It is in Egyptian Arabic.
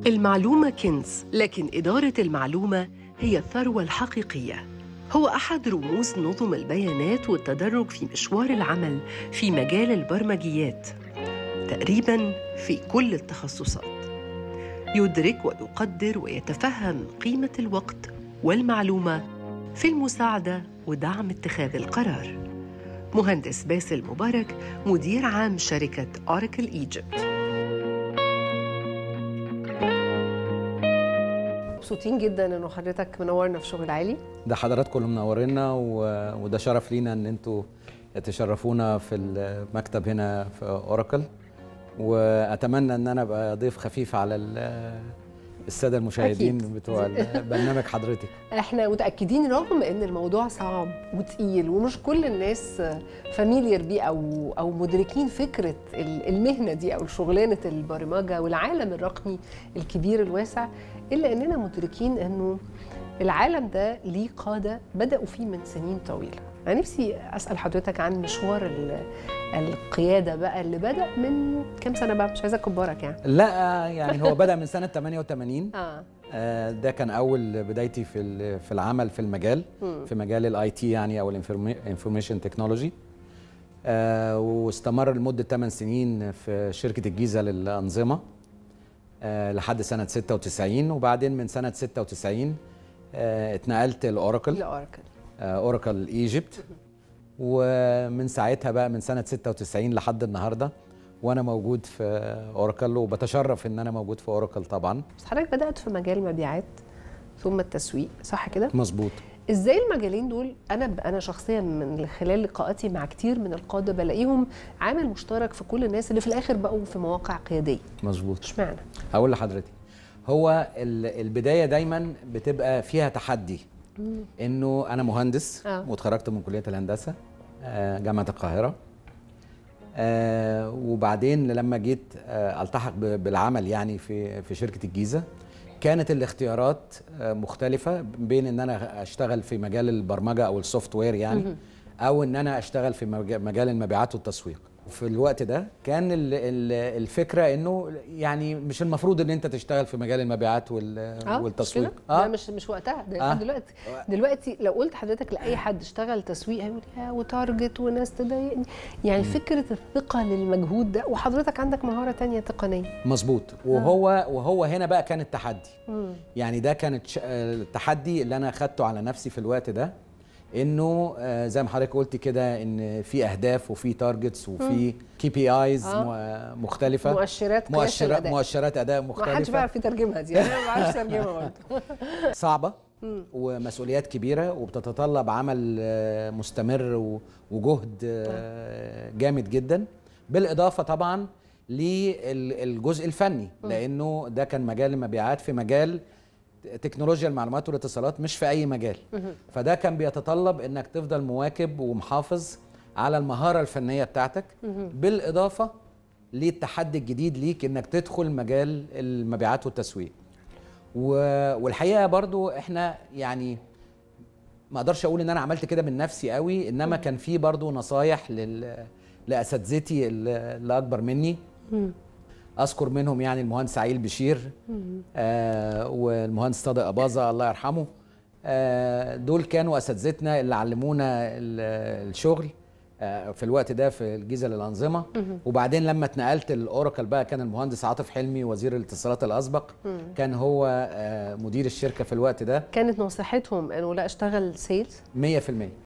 المعلومة كنز لكن إدارة المعلومة هي الثروة الحقيقية هو أحد رموز نظم البيانات والتدرج في مشوار العمل في مجال البرمجيات تقريباً في كل التخصصات يدرك ويقدر ويتفهم قيمة الوقت والمعلومة في المساعدة ودعم اتخاذ القرار مهندس باسل مبارك مدير عام شركة أوراكل إيجيبت مبسوطين جدا انه حضرتك منورنا في شغل عالي ده حضراتكم اللي منورينا و... وده شرف لينا ان انتوا تشرفونا في المكتب هنا في اوراكل واتمنى ان انا ابقى ضيف خفيف على ال... الساده المشاهدين أكيد. بتوع برنامج حضرتك احنا متاكدين رغم ان الموضوع صعب وتقيل ومش كل الناس فاميليير بيه او او مدركين فكره ال- المهنه دي او شغلانه البرمجه والعالم الرقمي الكبير الواسع الا اننا مدركين انه العالم ده ليه قاده بداوا فيه من سنين طويله انا نفسي اسال حضرتك عن مشوار ال- القياده بقى اللي بدا من كام سنه بقى مش عايزه اكبرك يعني لا يعني هو بدا من سنه 88 اه آه، ده كان اول بدايتي في ال- في العمل في المجال مم. في مجال الاي تي يعني او الانفورميشن تكنولوجي واستمر لمده 8 سنين في شركه الجيزه للانظمه آه، لحد سنه 96 وبعدين من سنه 96 آه، اتنقلت لاوراكل الاوراكل آه، اوراكل ايجيبت ومن ساعتها بقى من سنه 96 لحد النهارده وانا موجود في اوراكل وبتشرف ان انا موجود في اوراكل طبعا بس حضرتك بدات في مجال المبيعات ثم التسويق صح كده مظبوط ازاي المجالين دول انا ب- انا شخصيا من خلال لقاءاتي مع كتير من القاده بلاقيهم عامل مشترك في كل الناس اللي في الاخر بقوا في مواقع قياديه مظبوط اشمعنى هقول لحضرتك هو ال- البدايه دايما بتبقى فيها تحدي انه انا مهندس آه. واتخرجت من كليه الهندسه آه، جامعه القاهره آه، وبعدين لما جيت آه، التحق ب- بالعمل يعني في في شركه الجيزه كانت الاختيارات آه، مختلفه بين ان انا اشتغل في مجال البرمجه او السوفت وير يعني او ان انا اشتغل في مج- مجال المبيعات والتسويق في الوقت ده كان ال- ال- الفكره انه يعني مش المفروض ان انت تشتغل في مجال المبيعات وال- اه والتسويق مش كده؟ ده مش مش وقتها ده آه. آه. دلوقتي دلوقتي لو قلت حضرتك لاي حد اشتغل تسويق هيقول يا وتارجت وناس تضايقني يعني فكره الثقه للمجهود ده وحضرتك عندك مهاره تانية تقنيه مظبوط وهو وهو هنا بقى كان التحدي مم. يعني ده كانت ش- آه، التحدي اللي انا خدته على نفسي في الوقت ده انه آه، زي ما حضرتك قلت كده ان في اهداف وفي تارجتس وفي كي بي ايز آه. مختلفه مؤشرات قياس مؤشرات الأداء. مؤشرات اداء ما حدش مختلفه بيعرف يترجمها دي انا ما بعرفش اترجمها برضه صعبه ومسؤوليات كبيره وبتتطلب عمل آه، مستمر و- وجهد آه، جامد جدا بالاضافه طبعا للجزء الفني لانه ده كان مجال المبيعات في مجال تكنولوجيا المعلومات والاتصالات مش في اي مجال فده كان بيتطلب انك تفضل مواكب ومحافظ على المهاره الفنيه بتاعتك بالاضافه للتحدي الجديد ليك انك تدخل مجال المبيعات والتسويق و- والحقيقه برضو احنا يعني ما اقدرش اقول ان انا عملت كده من نفسي قوي انما كان في برضو نصايح لل لاساتذتي اللي اللي اكبر مني اذكر منهم يعني المهندس عيل بشير آه والمهندس صادق اباظه الله يرحمه آه دول كانوا اساتذتنا اللي علمونا ال- الشغل آه في الوقت ده في الجيزه للانظمه وبعدين لما اتنقلت الاوراكل بقى كان المهندس عاطف حلمي وزير الاتصالات الاسبق كان هو آه مدير الشركه في الوقت ده كانت نصيحتهم انه لا اشتغل سيلز 100%